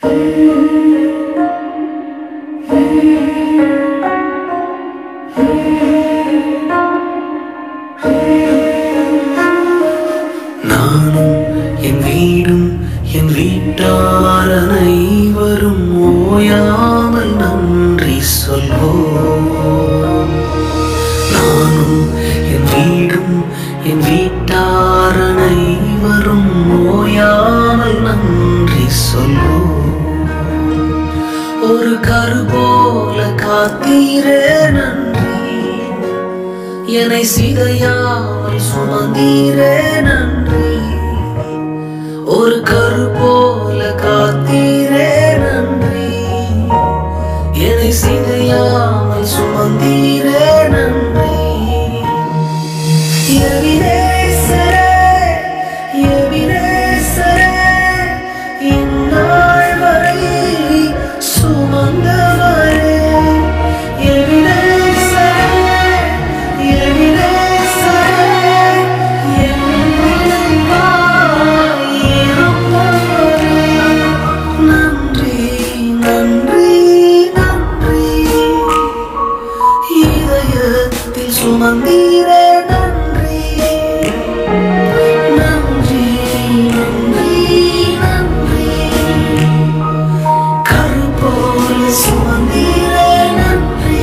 நானும் என் வீடும் என் வீட்டார் அனைவரும் ஓயாமல் நன்றி சொல்வோம் நானும் என் வீடும் என் வீட்டார் அனைவரும் ஓயாமல் நன்றி சொல்வோம் ஒரு கரு போல காத்தீரே நன்றி என்னை சிதையாமல் சுமந்தீரே நன்றி ஒரு கரு போல காத்தீரே நன்றி என்னை சிதையாமல் சுமந்தீரே நன்றி எபினேசரே, எபினேசரே, இந்நாள் வரை சுமந்தவரே. எபினேசரே, எபினேசரே, என் நினைவாய் இருப்பவரே. நன்றி நன்றி நன்றி இதயத்தில் சுமந்தீரே நன்றி நன்றி நன்றி நன்றி கருப்போல சுமந்தீரே நன்றி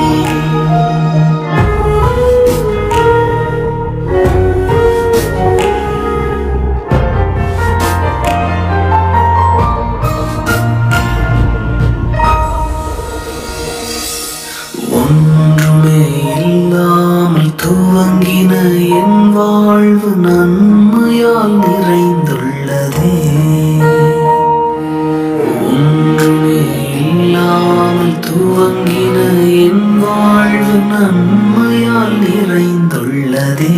ஒன்றுமே இல்லாமல் துவங்கின என் வாழ்வு நன்மையால் நிறைந்துள்ளதே ஒன்றுமே இல்லாமல் துவங்கின என் வாழ்வு நன்மையால் நிறைந்துள்ளதே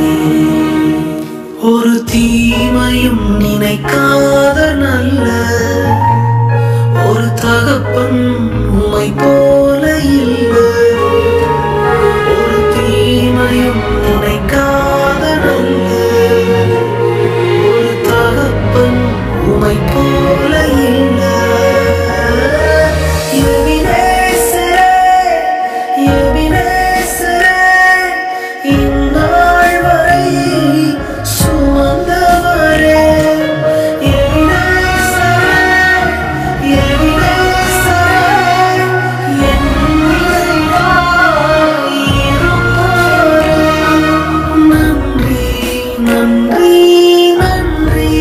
ஒரு தீமையும் நினைக்காத நல்ல ஒரு தகப்பன் உமை போல இல்லை ஒரு தீமையும் நினைக்காத நல்ல ஒரு தகப்பன் உமை போல இல்லை எபினேசரே, எபினேசரே, இந்நாள் வரை சுமந்தவரே. எபினேசரே, எபினேசரே, என் நினைவாய் இருப்பவரே. நன்றி நன்றி நன்றி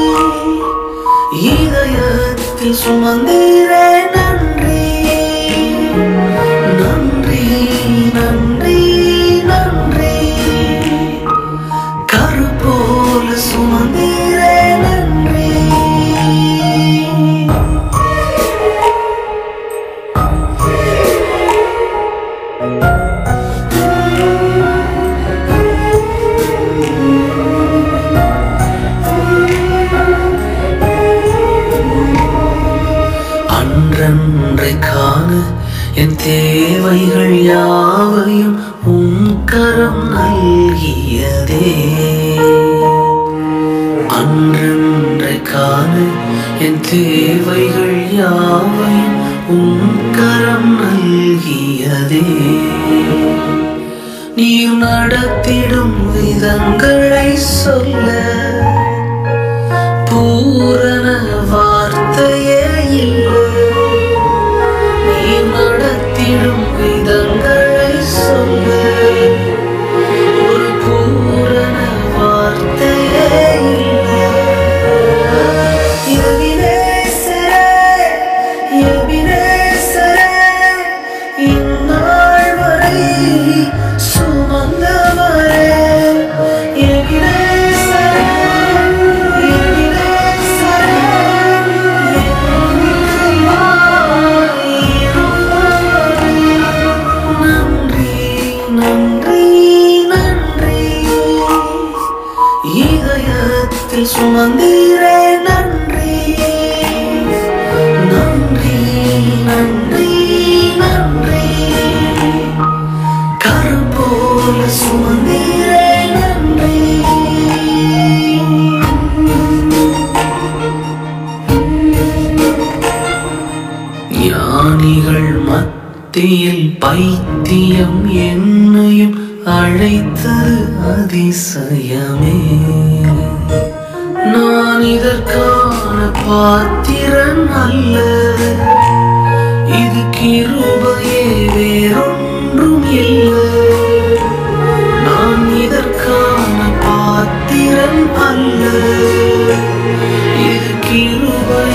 இதயத்தில் சுமந்தீரே நன்றி நன்றி நன்றி நன்றி கருப்போல சுமந்தீரே நன்றி அன்றன்றை காண என் தேவைகள் யாவையும் உன் கரம் நல்கியதே அன்றன்றை காண என் தேவைகள் யாவையும் உன் கரம் நல்கியதே நீ நடத்திடும் விதங்களை சொல்ல பூரண வார்த்தையே இல்லை நீ நடத்திடும் விதங்களை சொல்ல ஒரு பூரண வார்த்தையே இல்லை எபினேசரே, எபினேசரே, இந்நாள் வரை சுமந்தவரே. எபினேசரே, எபினேசரே, ஞானிகள் மத்தியில் பைத்தியம் என்னையும் அழைத்தது அதிசயமே நான் இதற்கான பாத்திரன் அல்ல இது கிருபையே வேறொன்றும் இல்லை நான் இதற்கான பாத்திரன் அல்ல இது கிருபை